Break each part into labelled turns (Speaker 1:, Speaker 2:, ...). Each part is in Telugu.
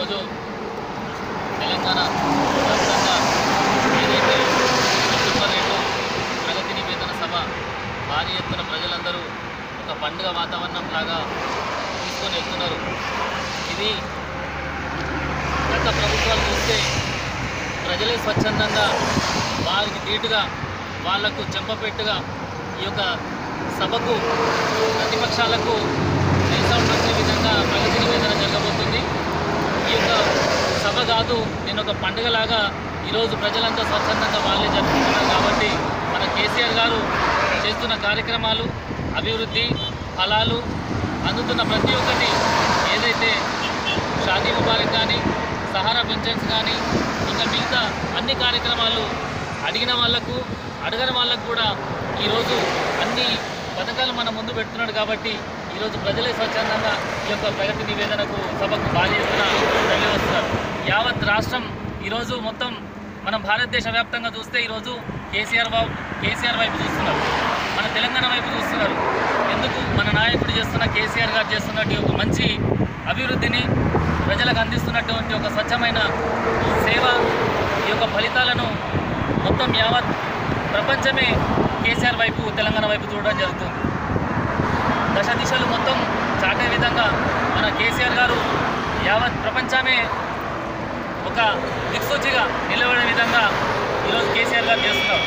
Speaker 1: ఈరోజు తెలంగాణ వ్యాప్తంగా ఏదైతే సూపర్ రేటు ప్రగతి నివేదన సభ భారీ ఎత్తున ప్రజలందరూ ఒక పండుగ వాతావరణం లాగా తీసుకొని వెళ్తున్నారు ఇది గత ప్రభుత్వాలు చూస్తే ప్రజలే స్వచ్ఛందంగా వారికి ధీటుగా వాళ్లకు చెంపపెట్టుగా ఈ యొక్క సభకు ప్రతిపక్షాలకు సౌండ్ వచ్చే విధంగా ప్రగతి నివేదన జరగబోతుంది ఈ యొక్క సభ కాదు నేను ఒక పండుగలాగా ఈరోజు ప్రజలంతా స్వచ్ఛందంగా వాళ్ళే జరుపుకుంటున్నారు కాబట్టి మన కేసీఆర్ గారు చేస్తున్న కార్యక్రమాలు అభివృద్ధి ఫలాలు అందుతున్న ప్రతి ఒక్కటి ఏదైతే షాదీ ముబారక్ కానీ సహారా పెన్షన్స్ కానీ ఇంకా మిగతా అన్ని కార్యక్రమాలు అడిగిన వాళ్లకు అడగని వాళ్ళకు కూడా ఈరోజు అన్ని పథకాలు మన ముందు పెడుతున్నాడు కాబట్టి ఈరోజు ప్రజలే స్వచ్ఛందంగా ఈ యొక్క ప్రగతి నివేదనకు సభకు భారీ ఎత్తున తరలి వస్తున్నారు యావత్ రాష్ట్రం ఈరోజు మొత్తం మనం భారతదేశ వ్యాప్తంగా చూస్తే ఈరోజు కేసీఆర్ బాబు కేసీఆర్ వైపు చూస్తున్నారు మన తెలంగాణ వైపు చూస్తున్నారు ఎందుకు మన నాయకుడు చేస్తున్న కేసీఆర్ గారు చేస్తున్నట్టు ఒక మంచి అభివృద్ధిని ప్రజలకు అందిస్తున్నటువంటి ఒక స్వచ్ఛమైన సేవ ఈ యొక్క ఫలితాలను మొత్తం యావత్ ప్రపంచమే కేసీఆర్ వైపు తెలంగాణ వైపు చూడడం జరుగుతుంది దశ దిశలు మొత్తం చాటే విధంగా మన కేసీఆర్ గారు యావత్ ప్రపంచమే ఒక దిక్సూచిగా నిలబడే విధంగా ఈరోజు కేసీఆర్ గారు చేస్తున్నారు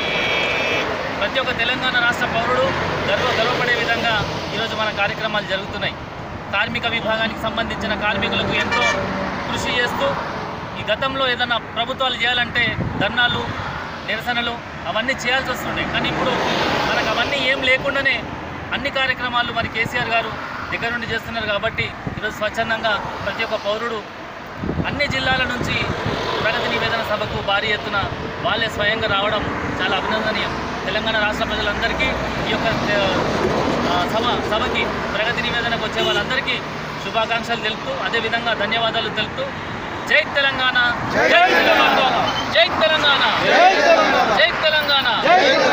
Speaker 1: ప్రతి ఒక్క తెలంగాణ రాష్ట్ర పౌరుడు గర్వ గర్వపడే విధంగా ఈరోజు మన కార్యక్రమాలు జరుగుతున్నాయి కార్మిక విభాగానికి సంబంధించిన కార్మికులకు ఎంతో కృషి చేస్తూ ఈ గతంలో ఏదైనా ప్రభుత్వాలు చేయాలంటే ధర్నాలు నిరసనలు అవన్నీ చేయాల్సి వస్తుండే కానీ ఇప్పుడు మనకు అవన్నీ ఏం లేకుండానే అన్ని కార్యక్రమాలు మరి కేసీఆర్ గారు దగ్గర నుండి చేస్తున్నారు కాబట్టి ఈరోజు స్వచ్ఛందంగా ప్రతి ఒక్క పౌరుడు అన్ని జిల్లాల నుంచి ప్రగతి నివేదన సభకు భారీ ఎత్తున వాళ్ళే స్వయంగా రావడం చాలా అభినందనీయం తెలంగాణ రాష్ట్ర ప్రజలందరికీ ఈ యొక్క ఆ, సభ సభకి ప్రగతి నివేదనకు వచ్చే వాళ్ళందరికీ శుభాకాంక్షలు తెలుపుతూ అదేవిధంగా ధన్యవాదాలు తెలుపుతూ జై తెలంగాణ జై తెలంగాణ జై తెలంగాణ జై తెలంగాణ